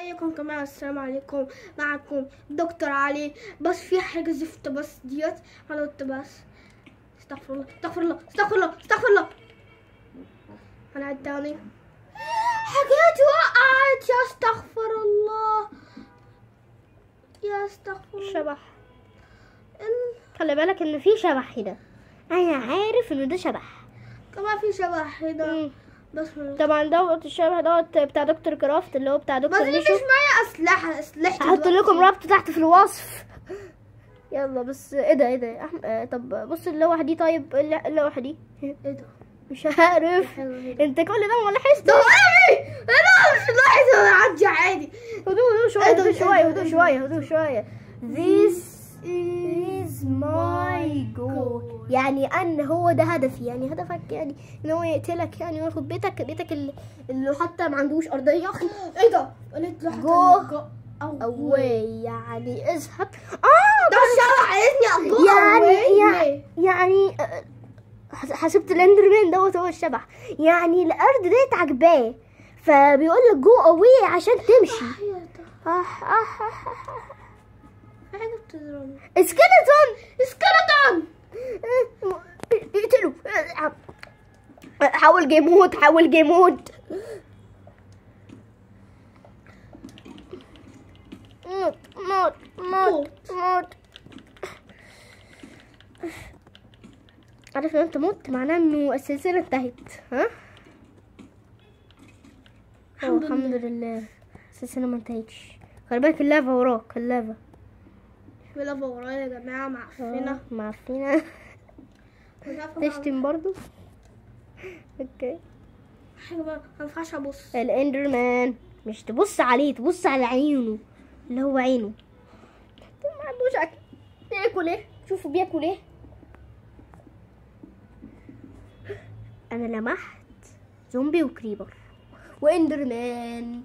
ازيكم يا جماعه السلام عليكم معكم دكتور علي بس في حاجه زفت بس ديت انا قلت بس استغفر الله استغفر الله استغفر الله استغفر الله هنعد تاني حاجات وقعت يا استغفر الله يا استغفر الله شبح إن- خلي بالك ان في شبح هنا انا عارف ان ده شبح كمان في شبح هنا مم. بس من- طبعا دوت الشبح دوت بتاع دكتور كرافت اللي هو بتاع بس دكتور اللي مش ميشو معايا اسلحه اسلحتي هحط دلوقتي. لكم رابط تحت في الوصف يلا بس ايه ده ايه ده يا أحم... آه طب بص اللوحة دي طيب الل- اللوحة دي ايه ده مش عارف حلو جدا. انت كل ده ما لاحظت ده ايه انا مش لاحظ انا عندي عادي هدوء هدوء شوية إيه ده؟ هدوء إيه شوية ده؟ هدوء إيه شوية هدوء شوية This is my goal يعني ان هو ده هدفي يعني هدفك يعني ان هو يقتلك يعني وياخد بيتك بيتك اللي, اللي حتى ما عندوش ارضية ايه ده قلت له جو او away يعني اذهب اه ده الشرع عايزني اجو يعني away. يعني يعني آه، حس- حسبت الاندرمان دوت هو الشبح يعني الارض ديت عجباه فبيقول لك جو اوي عشان تمشي إيه ده؟ آه آه آه آه. في حاجه بتضربني سكيلتون سكيلتون اقتلوا حاول جيم مود حاول جيم مود موت موت موت موت عارف لو انت مت معناه انه السلسلة انتهت ها؟ الحمد الحمد, الحمد لله السلسلة ما انتهتش خلي بالك اللافا وراك اللافا في لافا ورايا يا جماعه معفنه معفنة مش عارفه أعمل تشتم برضو اوكي حاجه بقى ما ينفعش ابص الاندرمان مش تبص عليه تبص على عينه اللي هو عينه طب ما عندوش اكل بياكل ايه شوفوا بياكل ايه انا لمحت زومبي وكريبر واندرمان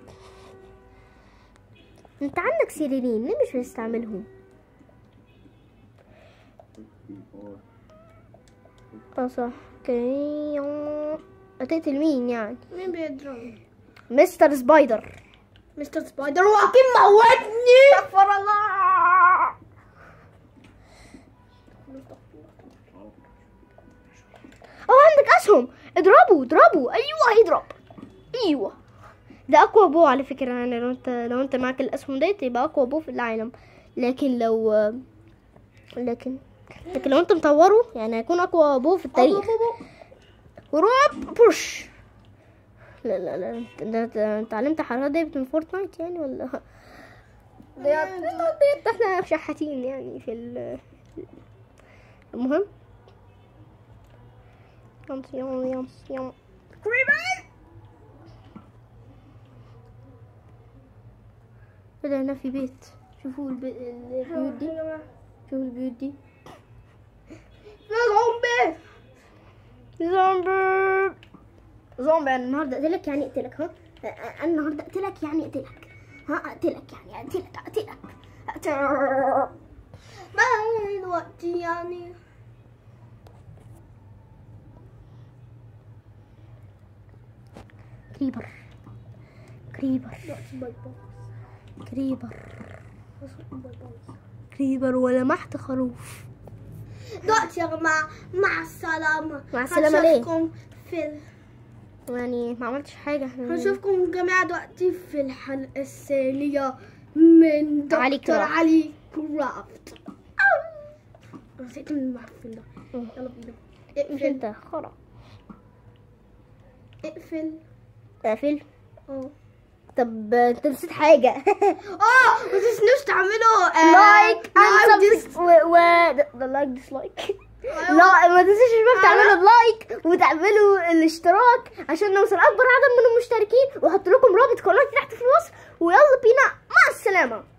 انت عندك سريرين ليه مش بتستعملهم اه صح اوكي هتقتل مين يعني مين بيضربني مستر سبايدر مستر سبايدر هو اكيد موتني استغفر الله اه عندك اسهم اضربه اضربه ايوه يضرب ايوه ده اقوى بو على فكره يعني لو انت لو انت معاك الاسهم ديت يبقى اقوى بو في العالم لكن لو لكن لكن لو انت مطوره يعني هيكون اقوى بو في التاريخ ورعب بوش لا لا لا انت ده- ده- انت اتعلمت حركات دي من فورتنايت يعني ولا ديت ديت احنا شحاتين يعني في ال المهم يوم يوم يوم يوم كده هنا في بيت شوفوا البي- البيوت دي شوفوا البيوت دي في زومبي زومبي زومبي انا النهارده اقتلك يعني اقتلك ها انا النهارده اقتلك يعني اقتلك ها اقتلك يعني اقتلك اقتلك اقتلك ما دلوقتي يعني كريبر كريبر دلوقتي باي باي كريبر باي باي كريبر ولمحت خروف دلوقتي يا جماعة مع السلامة مع السلامة ليه؟ هنشوفكم في ال... يعني ما عملتش حاجه هنشوفكم جميعا دلوقتي في الحلقة الثانية من دكتور علي كرافت. علي كرافت أنا نسيت من المعفن ده يلا بينا مش اقفل انت خرا اقفل قافل اه طب انت نسيت حاجه اه ما تنسوش تعملوا آه، لايك لايك اند و و ده لايك ديسلايك لا ما تنسوش يا شباب تعملوا لايك وتعملوا الاشتراك عشان نوصل اكبر عدد من المشتركين واحط لكم رابط قناتي تحت في الوصف ويلا بينا مع السلامه